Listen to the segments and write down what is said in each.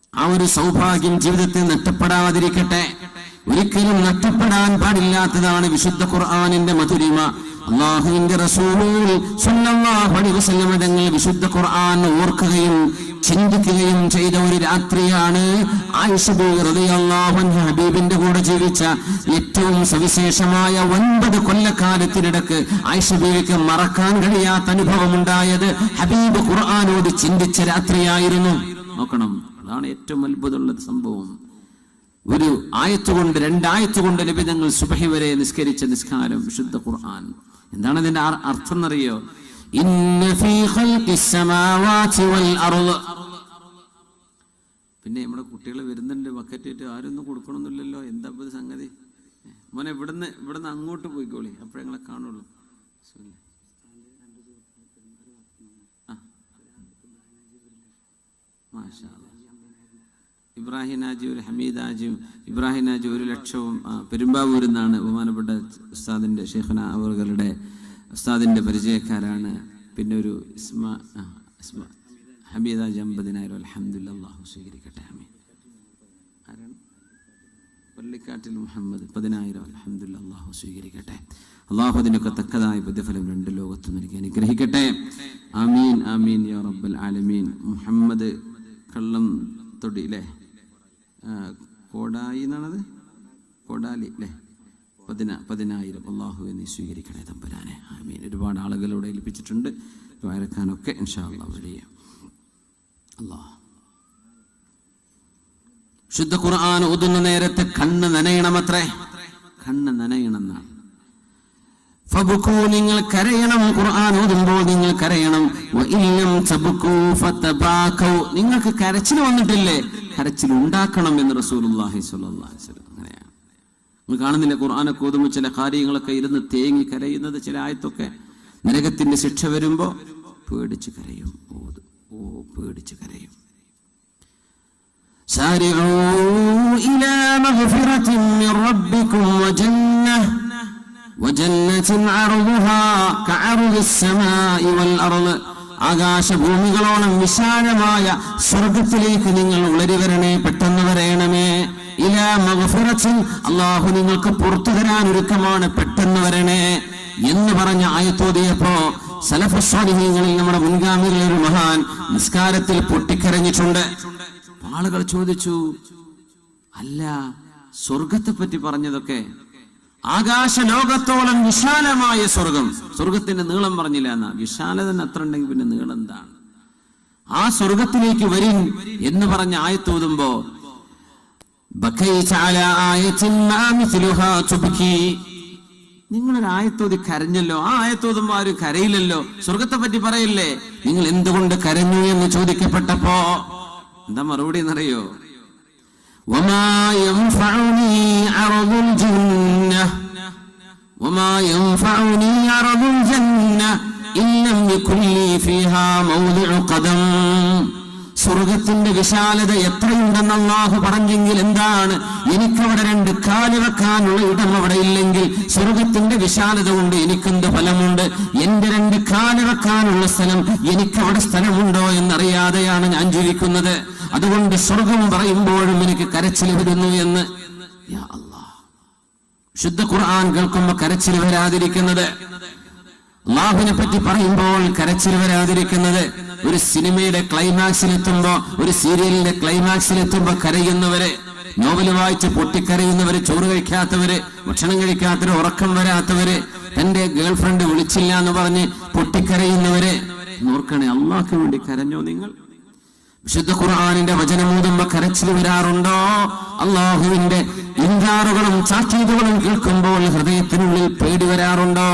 ആ ഒരു സൗഭാഗ്യം ജീവിതത്തിൽ നഷ്ടപ്പെടാതിരിക്കട്ടെ ഒരിക്കലും നഷ്ടപ്പെടാൻ പാടില്ലാത്തതാണ് വിശുദ്ധ ഖുർആാനിന്റെ മധുരിമ അള്ളാഹുവിന്റെ റസൂൽ സല്ലല്ലാഹു അലൈഹി വസല്ലം തങ്ങൾ വിശുദ്ധ ഖുർആൻ ഓർക്കുകയും ചിന്തിക്കുകയും ചെയ്ത ഒരു രാത്രിയാണ് ആയിഷ ബീവി റളിയല്ലാഹു അൻഹ ഹബീബിന്റെ കൂടെ ജീവിച്ച ഏറ്റവും സവിശേഷമായ ഒൻപത് കൊല്ലക്കാലത്തിനിടക്ക് ആയിഷ ബീവിക്ക് മറക്കാൻ കഴിയാത്ത അനുഭവമുണ്ടായത് ഹബീബ് ഖുർആാനോട് ചിന്തിച്ച രാത്രിയായിരുന്നു നോക്കണം അതാണ് ഏറ്റവും അത്ഭുതമുള്ള സംഭവം ഒരു ആയത്തുകൊണ്ട് രണ്ടായത്ത് കൊണ്ട് ലഭിതങ്ങൾ സുബഹി വരെ നിസ്കരിച്ച നിസ്കാരം വിശുദ്ധ ഖുർആൻ എന്താണ് ഇതിന്റെ അർ- അർത്ഥം എന്നറിയോ ഇന്ന ഫീ ഖൽഖിസ് സമാവാതി വൽ അർള് പിന്നെ നമ്മുടെ കുട്ടികൾ വരുന്നുണ്ട് ബക്കറ്റിട്ട് ആരൊന്നും കൊടുക്കണമെന്നില്ലല്ലോ എന്താ ഇപ്പൊ ഇത് സംഗതി ഏ, മോനെ ഇവിടുന്ന് ഇവിടുന്ന് അങ്ങോട്ട് പോയിക്കോളി അപ്പോഴേ ഞങ്ങളെ കാണുള്ളൂ ബിസ്മില്ലാ. ആ. മാഷാ അല്ലാ. ഇബ്രാഹിം നാജിയും ഹമീദ് ആജിയും ഇബ്രാഹിം നാജി ഒരു ലക്ഷവും ആ, പെരുമ്പാവൂരിൽ നിന്നാണ് ബഹുമാനപ്പെട്ട ഉസ്താദിന്റെ ഷെയ്ഖന അവറുകളുടെ ഉസ്താദിന്റെ പരിചയക്കാരാണ് പിന്നെ ഒരു ഇസ്മ ആ, ഇസ്മ ഹമീദ് ആജി അമ്പതിനായിരം അലഹമുല്ല അള്ളാഹു സ്വീകരിക്കട്ടെ ഹമീദ് ആരാണ് പള്ളിക്കാട്ടിൽ മുഹമ്മദ് പതിനായിരം അലഹമുല്ല അള്ളാഹു സ്വീകരിക്കട്ടെ അള്ളാഹു അതിനൊക്കെ തക്കതായ പ്രതിഫലം രണ്ട് ലോകത്തും എനിക്ക് അനുഗ്രഹിക്കട്ടെ ആമീൻ ആമീൻ യാ റബ്ബൽ ആലമീൻ മുഹമ്മദ് കള്ളം തൊടി അല്ലേ ആ, കോടായി എന്നാണത് കോടാലി അല്ലേ പതിന പതിനായിരം അള്ളാഹു നീ സ്വീകരിക്കണേ തമ്പുരാനെ ആമീൻ ഒരുപാട് ആളുകളോട് ഏൽപ്പിച്ചിട്ടുണ്ട് വയറക്കാനൊക്കെ ഇൻഷാ അള്ളാഹ് വലിയ അള്ളാഹ് ശുദ്ധ ഖുർആൻ ഓതുന്ന നേരത്തെ കണ്ണ് നനയണമത്രേ കണ്ണ് നനയണമെന്നാണ് ഫബുക്കൂ നിങ്ങൾ കരയണം ഖുർആൻ ഓതുമ്പോൾ നിങ്ങൾ കരയണം വ ഇല്ലം തബുക്കൂ ഫതബാക്കൂ നിങ്ങൾക്ക് കരച്ചിൽ വന്നിട്ടില്ലേ കരച്ചിൽ ഉണ്ടാക്കണം എന്ന് റസൂലുള്ളാഹി സ്വല്ലല്ലാഹി അലൈഹി വസല്ലം അങ്ങനെയാണ് നിങ്ങൾ കാണുന്നില്ല ഖുർആനൊക്കെ ഓതുമ്പോൾ ചില കാര്യങ്ങളൊക്കെ ഇരുന്ന് തേങ്ങി കരയുന്നത് ചില ആയത്തൊക്കെ നരകത്തിന്റെ ശിക്ഷ വരുമ്പോ പേടിച്ച് കരയും ഓതും ഓ പേടിച്ച് കരയും سارعوا إلى مغفرة من ربكم وجنة وجنة عرضها كعرض السماء والأرض ആകാശഭൂമികളോളം വിശാലമായ സ്വർഗത്തിലേക്ക് നിങ്ങൾ ഉളരി വരണേ പെട്ടെന്ന് വരയണമേ ഇല മഗ്ഫിറത്തിൻ അള്ളാഹു നിങ്ങൾക്ക് പുറത്തു തരാൻ ഒരുക്കമാണ് പെട്ടെന്ന് വരണേ എന്ന് പറഞ്ഞ ആയത്തോതിയപ്പോ സലഫസ്വാലിഹീങ്ങളിൽ നമ്മുടെ മുൻഗാമികളിൽ ഒരു മഹാൻ നിസ്കാരത്തിൽ പൊട്ടിക്കരഞ്ഞിട്ടുണ്ട് ആളുകൾ ചോദിച്ചു അല്ല സ്വർഗത്തെ പറ്റി പറഞ്ഞതൊക്കെ ആകാശ ലോകത്തോളം വിശാലമായ സ്വർഗം സ്വർഗത്തിന്റെ നീളം പറഞ്ഞില്ല എന്നാ വിശാലത അത്ര ഉണ്ടെങ്കിൽ പിന്നെ നീളം എന്താണ് ആ സ്വർഗത്തിലേക്ക് വരിൻ എന്ന് പറഞ്ഞ ആയത്തോതുമ്പോ ബക്കൈത അലാ ആയത്തിൻ മാ മിഥ്ലുഹാ തുബ്കി. നിങ്ങളൊരു ആയത്തോതി കരഞ്ഞല്ലോ ആ ആയത്തോതുമ്പോ ആരും കരയില്ലല്ലോ സ്വർഗത്തെ പറ്റി പറയില്ലേ നിങ്ങൾ എന്തുകൊണ്ട് കരഞ്ഞു എന്ന് ചോദിക്കപ്പെട്ടപ്പോ എന്താ മറുപടി എന്നറിയോ وما ينفعني عرض الجنة وما ينفعني عرض الجنة إن لم يكن لي فيها موضع قدم സ്വർഗത്തിന്റെ വിശാലത എത്രയുണ്ടെന്ന് അള്ളാഹു പറഞ്ഞെങ്കിൽ എന്താണ് എനിക്കവിടെ രണ്ട് കാല് വെക്കാനുള്ള ഇടം അവിടെ ഇല്ലെങ്കിൽ സ്വർഗത്തിന്റെ വിശാലത കൊണ്ട് എനിക്കെന്ത് ഫലമുണ്ട് എന്റെ രണ്ട് കാല് വെക്കാനുള്ള സ്ഥലം എനിക്കവിടെ സ്ഥലമുണ്ടോ എന്നറിയാതെയാണ് ഞാൻ ജീവിക്കുന്നത് അതുകൊണ്ട് സ്വർഗം പറയുമ്പോഴും എനിക്ക് കരച്ചിൽ വരുന്നു എന്ന് യാ അല്ലാഹ്. ശുദ്ധ ഖുർആൻ കേൾക്കുമ്പോ കരച്ചിൽ വരാതിരിക്കുന്നത് അള്ളാഹുവിനെ പറ്റി പറയുമ്പോൾ കരച്ചിൽ വരാതിരിക്കുന്നത് ഒരു സിനിമയുടെ ക്ലൈമാക്സിലെത്തുമ്പോ ഒരു സീരിയലിന്റെ ക്ലൈമാക്സിലെത്തുമ്പോ കരയുന്നവരെ നോവൽ വായിച്ച് പൊട്ടിക്കരയുന്നവര് ചോറ് കഴിക്കാത്തവര് ഭക്ഷണം കഴിക്കാത്തവര് ഉറക്കം വരാത്തവര് തന്റെ ഗേൾ ഫ്രണ്ട് വിളിച്ചില്ല എന്ന് പറഞ്ഞ് പൊട്ടിക്കരയുന്നവരെ നോർക്കണേ അള്ളാഹ്ക്ക് വേണ്ടി കരഞ്ഞോ നിങ്ങൾ വിശുദ്ധ ഖുർആാനിന്റെ വചനമൂതുമ്പോ കരച്ചിൽ വരാറുണ്ടോ അള്ളാഹുവിന്റെ ഇൻകാറുകളും ചാറ്റീതുകളും കേൾക്കുമ്പോൾ ഹൃദയത്തിനുള്ളിൽ പേടി വരാറുണ്ടോ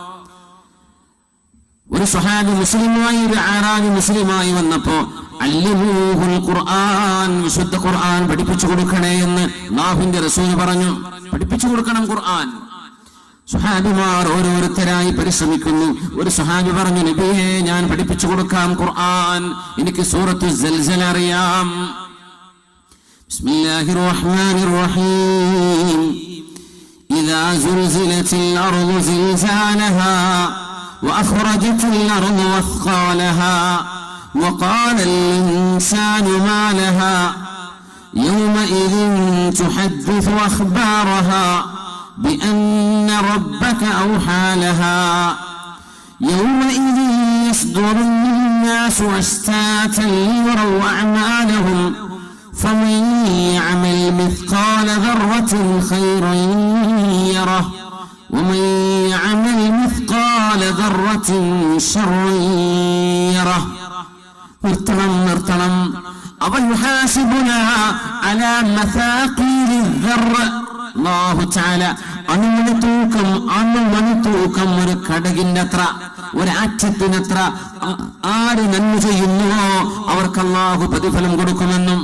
ഒരു സ്വഹാബി മുസ്ലിമായി ഒരു ആറാബി മുസ്ലിമായി വന്നപ്പോ അല്ലിമൂഹുൽ ഖുർആൻ വിശുദ്ധ ഖുർആൻ പഠിപ്പിച്ചു കൊടുക്കണേ എന്ന് അള്ളാഹുവിന്റെ റസൂൽ പറഞ്ഞു പഠിപ്പിച്ചു കൊടുക്കണം ഖുർആൻ സുഹാബിമാർ ഓരോരുത്തരായി പരിശ്രമിക്കുന്നു ഒരു സുഹാബി പറഞ്ഞു നബിയെ ഞാൻ പഠിപ്പിച്ചു കൊടുക്കാം ഖുർആൻ എനിക്ക് സൂറത്തു സൽസല അറിയാം ബിസ്മില്ലാഹിർ റഹ്മാനിർ റഹീം إذا زلزلت الأرض زلزالها وأخرجت الأرض أثقالها وقال الإنسان ما لها يومئذ تحدث أخبارها بأن ربك أوحى لها يومئذ يصدر الناس أشتاتا ليروا أعمالهم فمن يعمل مثقال ذرة خيرا يره ومن يعمل مثقال ذرة شرا يره നിർത്തണം നിർത്തണം അവൻ യുഹാസിബുന അലാ മസാഖീരി ദർറ അല്ലാഹു തആല അണുമണി തൂക്കം അണുമണി തൂക്കം ഒരു കടകിന്റെ അത്ര ഒരാറ്റത്തിനത്ര ആ- ആര് നന്മ ചെയ്യുന്നുവോ അവർക്ക് അള്ളാഹു പ്രതിഫലം കൊടുക്കുമെന്നും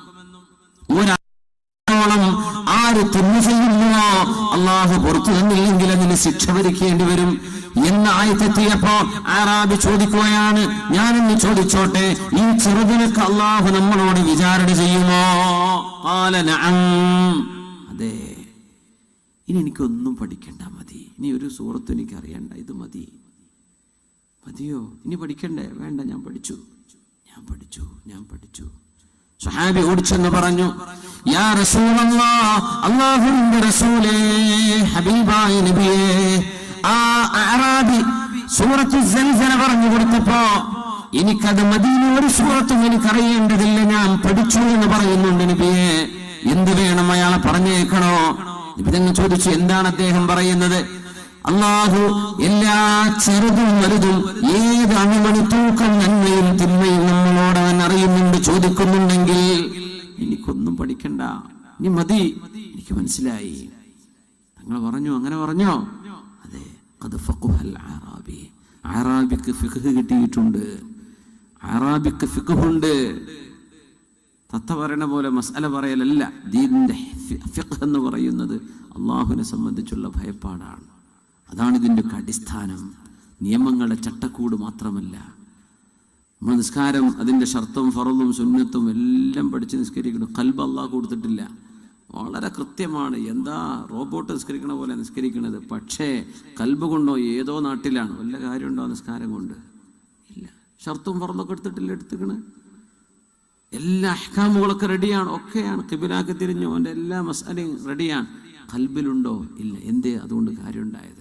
ഒരാളോളം ആര് തിന്മ ചെയ്യുന്നുവോ അള്ളാഹു പുറത്തു തന്നില്ലെങ്കിൽ അതിന് ശിക്ഷ ഭരിക്കേണ്ടി വരും എന്ന ആയത്തെത്തിയപ്പോ ആറാബി ചോദിക്കുകയാണ് ഞാനിന്ന് ചോദിച്ചോട്ടെ ഈ ചെറുതിനൊക്കെ അള്ളാഹു നമ്മളോട് വിചാരണ ചെയ്യുമോ കാല നഅം. അതെ ഇനി എനിക്കൊന്നും പഠിക്കണ്ട മതി ഇനി ഒരു സൂറത്തും എനിക്ക് അറിയണ്ട ഇത് മതി മതിയോ ഇനി പഠിക്കണ്ടേ വേണ്ട ഞാൻ പഠിച്ചു ഞാൻ പഠിച്ചു ഞാൻ പഠിച്ചു സുഹാബി ഓടിച്ചെന്ന് പറഞ്ഞു യാ റസൂലല്ലാ അല്ലാഹുവിന്റെ റസൂലേ ഹബീബായ നബിയേ ആ അറാബി സൂറത്തു സൽസല പറഞ്ഞു കൊടുത്തപ്പോ എനിക്കത് മദീന ഒരു സൂറത്തും എനിക്കറിയേണ്ടതില്ല ഞാൻ പഠിച്ചു എന്ന് പറയുന്നുണ്ട് നബിയെ എന്ത് വേണം അയാളെ പറഞ്ഞേക്കണോ നബി തന്നെ ചോദിച്ചു എന്താണ് അദ്ദേഹം പറയുന്നത് അള്ളാഹു എല്ലാ ചെറുതും വലുതും ഏത് അണുമണി തൂക്കം നന്മയും തിന്മയും നമ്മളോട് അവൻ അറിയുന്നുണ്ട് ചോദിക്കുന്നുണ്ടെങ്കിൽ എനിക്കൊന്നും പഠിക്കണ്ട ഇനി മതി എനിക്ക് മനസ്സിലായി തങ്ങൾ പറഞ്ഞു അങ്ങനെ പറഞ്ഞോ അതെ അത് ഫഖുഹൽ ആറാബി ആറാബിക്ക് ഫിഖ് കിട്ടിയിട്ടുണ്ട് ആറാബിക്ക് ഫിഖുണ്ട് തത്ത പറയണ പോലെ മസാല പറയലല്ല ദീനിന്റെ ഫി- ഫിഖ് എന്ന് പറയുന്നത് അള്ളാഹുവിനെ സംബന്ധിച്ചുള്ള ഭയപ്പാടാണ് അതാണ് ഇതിൻ്റെ ഒക്കെ അടിസ്ഥാനം നിയമങ്ങളുടെ ചട്ടക്കൂട് മാത്രമല്ല നമ്മൾ നിസ്കാരം അതിൻ്റെ ഷർത്തും ഫറലും സുന്നത്തും എല്ലാം പഠിച്ച് നിസ്കരിക്കണം കൽബ് അള്ളാഹ് കൊടുത്തിട്ടില്ല വളരെ കൃത്യമാണ് എന്താ റോബോട്ട് നിസ്കരിക്കണ പോലെ നിസ്കരിക്കണത് പക്ഷേ കൽബ് കൊണ്ടോ ഏതോ നാട്ടിലാണ് വല്ല കാര്യമുണ്ടോ നിസ്കാരം കൊണ്ട് ഇല്ല ഷർത്തും ഫറലൊക്കെ എടുത്തിട്ടില്ല എടുത്തുക്കണ് എല്ലാ അഹ്കാമുകളൊക്കെ റെഡിയാണ് ഒക്കെയാണ് കിബിലാക്കി തിരിഞ്ഞു അവൻ്റെ എല്ലാ മസാലയും റെഡിയാണ് കൽബിലുണ്ടോ ഇല്ല എന്തേ അതുകൊണ്ട് കാര്യമുണ്ടായത്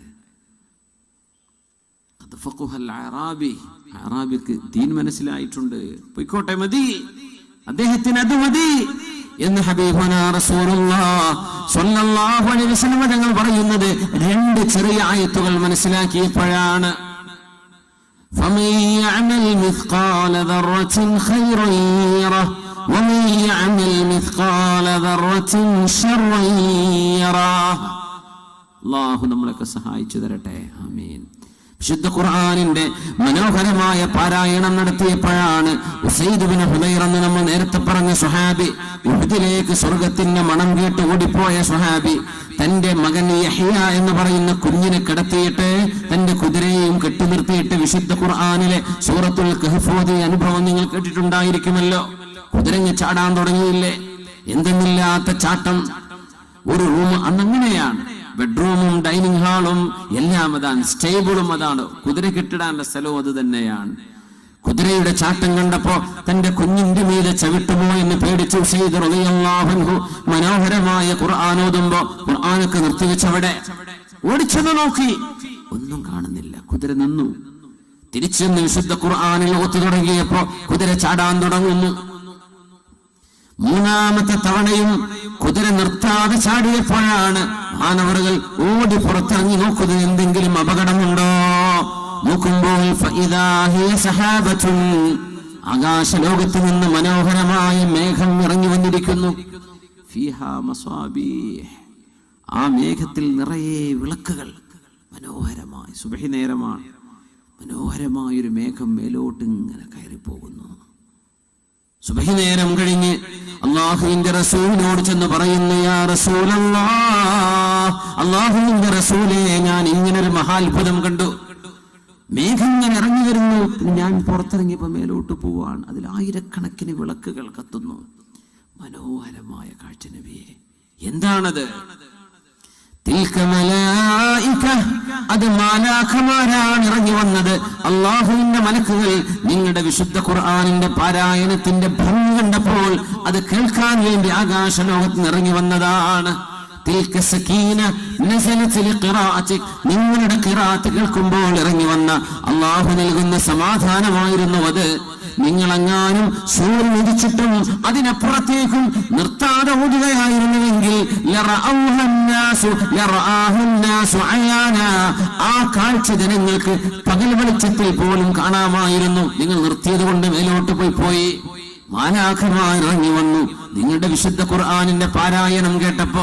അത് ഫഖുഹൽ അറാബി അറാബിക്ക് ദീൻ മനസ്സിലായിട്ടുണ്ട് പൊയ്ക്കോട്ടെ മതി അദ്ദേഹത്തിന് അത് മതി എന്ന് ഹബീബന റസൂലുള്ളാഹ് സ്വല്ലല്ലാഹു അലൈഹി വസല്ലം തങ്ങൾ പറയുന്നത് രണ്ട് ചെറിയ ആയത്തുകൾ മനസ്സിലാക്കിയപ്പോഴാണ് فمن يعمل مثقال ذرة خيرا يره ومن يعمل مثقال ذرة شرا يره അള്ളാഹു നമ്മളൊക്കെ സഹായിച്ചു തരട്ടെ ആമീൻ വിശുദ്ധ ഖുർആാനിന്റെ മനോഹരമായ പാരായണം നടത്തിയപ്പോഴാണ് ഉസൈദ് ബിൻ ഹുദൈർ എന്ന് നമ്മൾ നേരത്തെ പറഞ്ഞ സുഹാബി ഉഹദിലേക്ക് സ്വർഗത്തിന്റെ മണം കേട്ട് ഓടിപ്പോയ സുഹാബി തന്റെ മകൻ യഹ്യ എന്ന് പറയുന്ന കുഞ്ഞിനെ കിടത്തിയിട്ട് തന്റെ കുതിരയെയും കെട്ടി നിർത്തിയിട്ട് വിശുദ്ധ ഖുർആാനിലെ സൂറത്തുൽ കഹ്ഫോദി അനുഭവം നിങ്ങൾ കേട്ടിട്ടുണ്ടായിരിക്കുമല്ലോ കുതിരങ്ങ് ചാടാൻ തുടങ്ങിയില്ലേ എന്തെന്നില്ലാത്ത ചാട്ടം ഒരു റൂം അന്നങ്ങനെയാണ് ബെഡ്റൂമും ഡൈനിങ് ഹാളും എല്ലാം അതാണ് സ്റ്റേബിളും അതാണ് കുതിര കെട്ടിടാനുള്ള സ്ഥലവും അത് തന്നെയാണ് കുതിരയുടെ ചാട്ടം കണ്ടപ്പോ തന്റെ കുഞ്ഞിന്റെ മീതെ ചവിട്ടുമോ എന്ന് പേടിച്ചു ഉസൈദ് റളിയല്ലാഹു അൻഹു മനോഹരമായ ഖുർആൻ ഓതുമ്പോ ഖുർആനൊക്കെ നിർത്തിവെച്ചവിടെ ഓടിച്ചെന്ന് നോക്കി ഒന്നും കാണുന്നില്ല കുതിര നിന്നു തിരിച്ചെന്ന് വിശുദ്ധ ഖുർആനിൽ ഓത്തു തുടങ്ങിയപ്പോ കുതിര ചാടാൻ തുടങ്ങുന്നു മൂന്നാമത്തെ തവണയും കുതിര നിർത്താതെ ചാടിയപ്പോഴാണ് മാനവറുകൾ ഓടി പുറത്തിറങ്ങി നോക്കുന്നത് എന്തെങ്കിലും അപകടമുണ്ടോ നോക്കുമ്പോൾ ഫഇദാ ഹിയ സഹാബത്തുൻ. ആകാശലോകത്ത് നിന്ന് മനോഹരമായ മേഘം ഇറങ്ങി വന്നിരിക്കുന്നു ഫീഹാ മസ്വാബീഹ്. ആ മേഘത്തിൽ നിറയെ വിളക്കുകൾ മനോഹരമായി സുബഹി നേരമാണ് മനോഹരമായൊരു മേഘം മേലോട്ട് ഇങ്ങനെ കയറി പോകുന്നു സുബഹി നേരം കഴിഞ്ഞ് അള്ളാഹുവിന്റെ റസൂലിനോട് ചെന്ന് പറയുന്നു യാ റസൂലല്ലാ അള്ളാഹുവിന്റെ റസൂലെ ഞാൻ ഇങ്ങനൊരു മഹാത്ഭുതം കണ്ടു മേഘം ഇങ്ങനെ ഇറങ്ങി വരുന്നു പിന്നെ ഞാൻ പുറത്തിറങ്ങിയപ്പോ മേലോട്ട് പോവാണ് അതിൽ ആയിരക്കണക്കിന് വിളക്കുകൾ കത്തുന്നു മനോഹരമായ കാഴ്ച നബിയെ എന്താണത് തിൽക മലായിക അത് മാലാഖമാരാണ് ഇറങ്ങി വന്നത് അള്ളാഹുവിന്റെ മലക്കുകൾ നിങ്ങളുടെ വിശുദ്ധ ഖുർആാനിന്റെ പാരായണത്തിന്റെ ഭംഗി കണ്ടപ്പോൾ അത് കേൾക്കാൻ വേണ്ടി ആകാശ ലോകത്ത് നിന്ന് ഇറങ്ങി വന്നതാണ് തിൽക സക്കീന നസലത്ത് ലിഖിറാഅതിക്. നിങ്ങളുടെ കിറാത്ത് കേൾക്കുമ്പോൾ ഇറങ്ങി വന്ന അള്ളാഹു നൽകുന്ന സമാധാനമായിരുന്നു അത് നിങ്ങളെങ്ങാനും സൂര്യൻ ഉദിച്ചിട്ടും അതിനപ്പുറത്തേക്കും നിർത്താതെ ഓടുകയായിരുന്നുവെങ്കിൽ ലറഅൗഹന്നാസു ലറആഹുന്നാസു അയാനാ. ആ കാഴ്ച ജനങ്ങൾക്ക് പകൽ വെളിച്ചത്തിൽ പോലും കാണാമായിരുന്നു നിങ്ങൾ നിർത്തിയത് കൊണ്ട് മേലോട്ട് പോയി പോയി മാലാഖമാർ ഇറങ്ങി വന്നു നിങ്ങളുടെ വിശുദ്ധ ഖുർആാനിന്റെ പാരായണം കേട്ടപ്പോ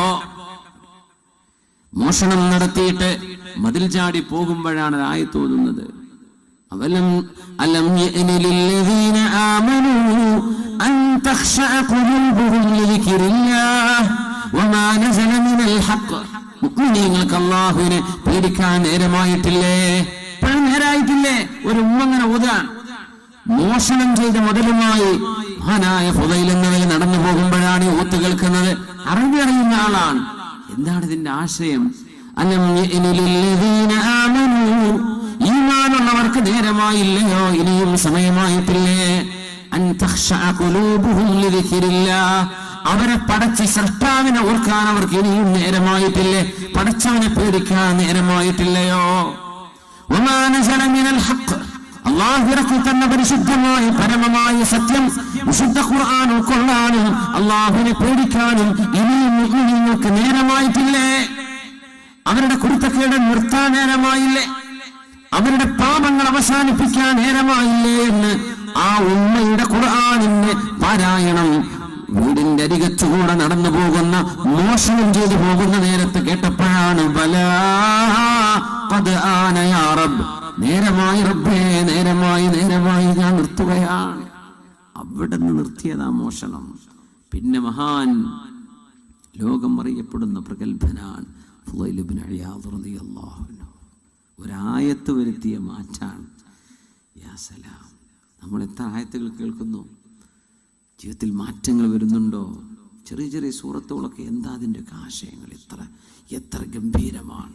മോഷണം നടത്തിയിട്ട് മതിൽ ചാടി പോകുമ്പോഴാണ് ആയി തോന്നുന്നത് അവലം അലം യഅനി ലില്ലദീന ആമനൂ അൻ തഖ്ശഅ ഖുലൂബുഹും ലിദിക്രില്ലാഹ് വമാ നസല മിനൽ ഹഖ് മുഅ്മിനീങ്ങൾക്ക് അല്ലാഹുവിനെ പേടിക്കാൻ നേരമായിട്ടില്ലേ ഇപ്പോഴും നേരായിട്ടില്ലേ ഒരു ഉമ്മ അങ്ങനെ ഓതാൻ മോഷണം ചെയ്ത മുതലുമായി മഹാനായ ഫുദൈൽ എന്നവർ നടന്നു പോകുമ്പോഴാണ് ഈ ഊത്ത് കേൾക്കുന്നത് അറിഞ്ഞു അറിയുന്ന ആളാണ് എന്താണ് ഇതിന്റെ ആശയം അലം യഅനി ലില്ലദീന ആമനൂ ഈമാനുള്ളവർക്ക് നേരമായില്ലയോ ഇനിയും സമയമായിട്ടില്ലേ അൻ തഖ്ശഅ ഖുലൂബുഹും ലിദിക്രില്ലാഹ് അവരെ പടച്ച സൃഷ്ടാവിനെ ഓർക്കാൻ അവർക്ക് ഇനിയും നേരമായിട്ടില്ലേ പടച്ചവനെ പേടിക്കാൻ നേരമായിട്ടില്ലയോ വമാ നസല മിനൽ ഹഖ് അള്ളാഹു ഇറക്കി തന്ന പരിശുദ്ധമായ പരമമായ സത്യം വിശുദ്ധ ഖുർആൻ ഉൾക്കൊള്ളാനും അള്ളാഹുവിനെ പേടിക്കാനും ഇനിയും മുഅ്മിനീങ്ങൾക്ക് നേരമായിട്ടില്ലേ അവരുടെ കുരുത്തക്കേട് നിർത്താൻ നേരമായില്ലേ അവരുടെ പാപങ്ങൾ അവസാനിപ്പിക്കാൻ നേരമായില്ലേ എന്ന് ആ ഉമ്മയുടെ ഖുർആാനിന്റെ പാരായണം വീടിന്റെ അരികത്തുകൂടെ നടന്നു പോകുന്ന മോഷണം ചെയ്തു പോകുന്ന നേരത്ത് കേട്ടപ്പോഴാണ് ബലാ ഖദ് ആന യാ റബ്ബ് നേരമായി റബ്ബേ നേരമായി നേരമായി ഞാൻ നിർത്തുകയാണ് അവിടെ നിന്ന് നിർത്തിയതാ മോഷണം പിന്നെ മഹാൻ ലോകം അറിയപ്പെടുന്ന പ്രഗത്ഭനാണ് ഫുളൈൽ ഇബ്നു ഇയാദ് റളിയല്ലാഹു അൻഹു ഒരായത്ത് വരുത്തിയ മാറ്റാണ് യാ സലാം നമ്മൾ എത്ര ആയത്തുകൾ കേൾക്കുന്നു ജീവിതത്തിൽ മാറ്റങ്ങൾ വരുന്നുണ്ടോ ചെറിയ ചെറിയ സൂറത്തുകളൊക്കെ എന്താ അതിൻ്റെ ഒക്കെ ആശയങ്ങൾ എത്ര എത്ര ഗംഭീരമാണ്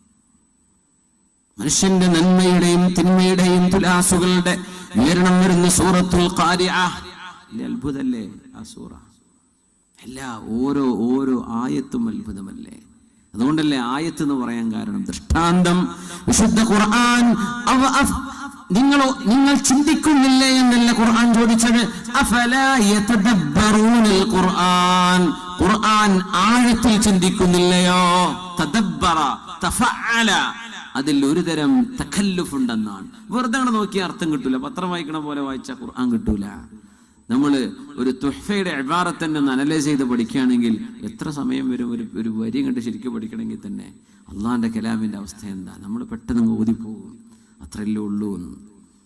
മനുഷ്യന്റെ നന്മയുടെയും തിന്മയുടെയും തുലാസുകളുടെ വിവരണം വരുന്ന സൂറത്തുൽ ഖാരിഅ വലിയ അത്ഭുതല്ലേ ആ സൂറ എല്ലാ ഓരോ ഓരോ ആയത്തും അത്ഭുതമല്ലേ അതുകൊണ്ടല്ലേ ആയത്ത് എന്ന് പറയാൻ കാരണം ദൃഷ്ടാന്തം വിശുദ്ധ ഖുർആൻ അവ അഫ്- നിങ്ങളോ നിങ്ങൾ ചിന്തിക്കുന്നില്ലേ എന്നല്ല ഖുർആൻ ചോദിച്ചത് അഫലാ യതദബ്ബറൂനൽ ഖുർആൻ ഖുർആൻ ആഴത്തിൽ ചിന്തിക്കുന്നില്ലയോ തദബ്ബറ തഫഅല അതിൽ ഒരു തരം തഖല്ലുഫ് ഉണ്ടെന്നാണ് വെറുതെ അങ്ങട് നോക്കി അർത്ഥം കിട്ടൂല പത്രം വായിക്കണ പോലെ വായിച്ചാൽ ഖുർആൻ കിട്ടൂല നമ്മൾ ഒരു തുഹഫയുടെ അഭാറത്ത് തന്നെ ഒന്ന് അനലൈസ് ചെയ്ത് പഠിക്കുകയാണെങ്കിൽ എത്ര സമയം വരും ഒരു ഒരു വരി കണ്ട് ശരിക്കും പഠിക്കണമെങ്കിൽ തന്നെ അള്ളാന്റെ കലാമിന്റെ അവസ്ഥ എന്താ നമ്മൾ പെട്ടെന്ന് അങ്ങ് ഓതിപ്പോകും അത്രയല്ലേ ഉള്ളൂ എന്ന്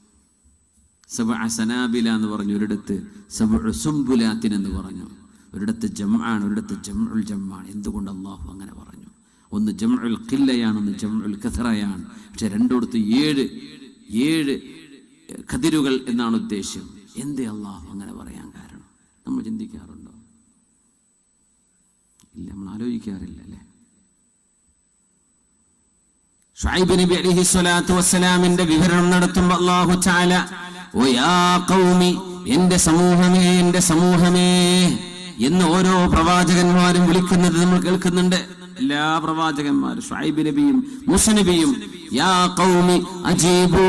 സബഅ സനാബില എന്ന് പറഞ്ഞു ഒരിടത്ത് സബഉ സുംബുലാത്തിൻ എന്ന് പറഞ്ഞു ഒരിടത്ത് ജംആണ് ഒരിടത്ത് ജംഉൽ ജംആണ് എന്തുകൊണ്ട് അള്ളാഹു അങ്ങനെ പറഞ്ഞു ഒന്ന് ജംഉൽ ഖില്ലയാണ് ഒന്ന് ജംഉൽ കഥറയാണ് പക്ഷെ രണ്ടിടത്ത് ഏഴ് ഏഴ് കതിരുകൾ എന്നാണ് ഉദ്ദേശ്യം എന്തേ അള്ളാഹു അങ്ങനെ പറയാൻ കാരണം നമ്മൾ ചിന്തിക്കാറുണ്ടോ ഇല്ല നമ്മൾ ആലോചിക്കാറില്ല അല്ലേ ഷുഐബ് നബി അലൈഹി സ്വലാത്തു വസ്സലാമിന്റെ വിവരണം നടത്തുമ്പോൾ അല്ലാഹു തആല ഓ യാ ഖൗമി എന്റെ സമൂഹമേ എന്റെ സമൂഹമേ എന്ന് ഓരോ പ്രവാചകന്മാരും വിളിക്കുന്നത് നമ്മൾ കേൾക്കുന്നുണ്ട് എല്ലാ പ്രവാചകന്മാരും ഷുഐബ് നബിയും മൂസ നബിയും യാ ഖൗമി അജീബു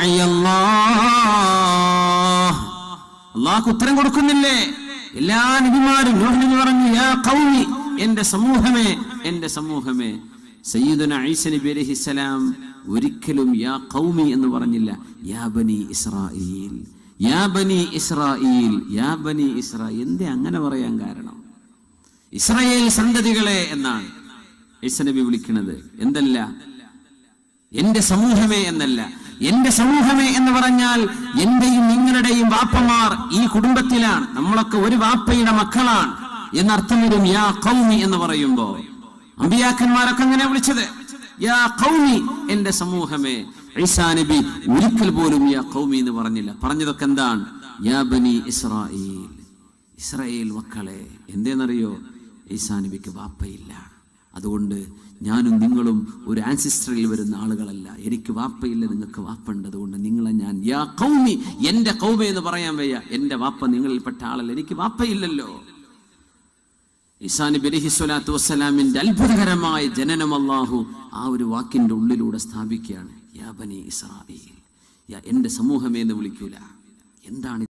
ദാഇയല്ലാഹ് അള്ളാഹ് ഉത്തരം കൊടുക്കുന്നില്ലേ എല്ലാ നബിമാരും നൂഹ് നബി പറഞ്ഞു യാ ഖൗമി എന്റെ സമൂഹമേ എന്റെ സമൂഹമേ സയ്യിദുന ഈസ നബി അലൈഹിസ്സലാം ഒരിക്കലും യാ ഖൗമി എന്ന് പറഞ്ഞില്ല യാ ബനി ഇസ്രായീൽ യാ ബനി ഇസ്രായീൽ യാ ബനി ഇസ്രായേൽ എന്തേ അങ്ങനെ പറയാൻ കാരണം ഇസ്രായേൽ സന്തതികളെ എന്നാണ് ഈസ നബി വിളിക്കുന്നത് എന്തല്ല എന്റെ സമൂഹമേ എന്നല്ല എന്റെ സമൂഹമേ എന്ന് പറഞ്ഞാൽ എന്റെയും നിങ്ങളുടെയും വാപ്പമാർ ഈ കുടുംബത്തിലാണ് നമ്മളൊക്കെ ഒരു വാപ്പയുടെ മക്കളാണ് എന്നർത്ഥം വരും യാ കൗമി എന്ന് പറയുമ്പോ അമ്പിയാക്കന്മാരൊക്കെ അങ്ങനെ വിളിച്ചത് യാ കൗമി എന്റെ സമൂഹമേ ഈസാ നബി ഒരിക്കൽ പോലും യാ കൗമി എന്ന് പറഞ്ഞില്ല പറഞ്ഞതൊക്കെ എന്താണ് യാ ബനി ഇസ്രായേൽ ഇസ്രായേൽ മക്കളെ എന്തേന്നറിയോ ഈസാ നബിക്ക് വാപ്പയില്ല അതുകൊണ്ട് ഞാനും നിങ്ങളും ഒരു ആൻസിസ്റ്ററിൽ വരുന്ന ആളുകളല്ല എനിക്ക് വാപ്പയില്ല നിങ്ങൾക്ക് വാപ്പുണ്ട് അതുകൊണ്ട് നിങ്ങളെ ഞാൻ യാ കൗമി എന്റെ കൗമ എന്ന് പറയാൻ വയ്യ എന്റെ വാപ്പ നിങ്ങളിൽപ്പെട്ട ആളല്ല എനിക്ക് വാപ്പയില്ലല്ലോ ഈസാ നബി അലൈഹി സ്വലാത്തു വസ്സലാമിന്റെ അത്ഭുതകരമായ ജനനം അല്ലാഹു ആ ഒരു വാക്കിന്റെ ഉള്ളിലൂടെ സ്ഥാപിക്കുകയാണ് യാ ബനി ഇസ്രായേൽ യാ എന്റെ സമൂഹമേ എന്ന് വിളിക്കൂല എന്താണ്